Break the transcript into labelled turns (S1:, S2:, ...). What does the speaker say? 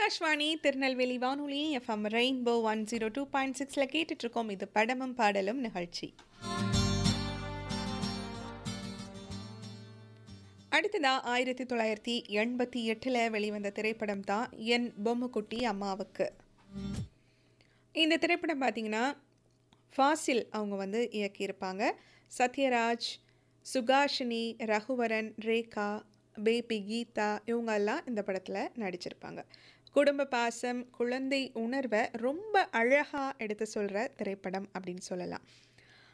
S1: ஆகாஷ்வாணி திருநெல்வேலி வானொலி F M rainbow one zero two point சிக்ஸில் கேட்டுட்ருக்கோம் இது படமும் பாடலும் நிகழ்ச்சி அடுத்ததா ஆயிரத்தி தொள்ளாயிரத்தி எண்பத்தி எட்டில் வெளிவந்த திரைப்படம் தான் என் பொம்முக்குட்டி அம்மாவுக்கு இந்த திரைப்படம் பார்த்தீங்கன்னா ஃபாசில் அவங்க வந்து இயக்கியிருப்பாங்க சத்யராஜ் சுகாஷினி ரகுவரன் ரேகா பேபி கீதா இவங்கெல்லாம் இந்த படத்தில் நடிச்சிருப்பாங்க குடும்ப பாசம் குழந்தை உணர்வை ரொம்ப அழகாக எடுத்து சொல்கிற திரைப்படம் அப்படின்னு சொல்லலாம்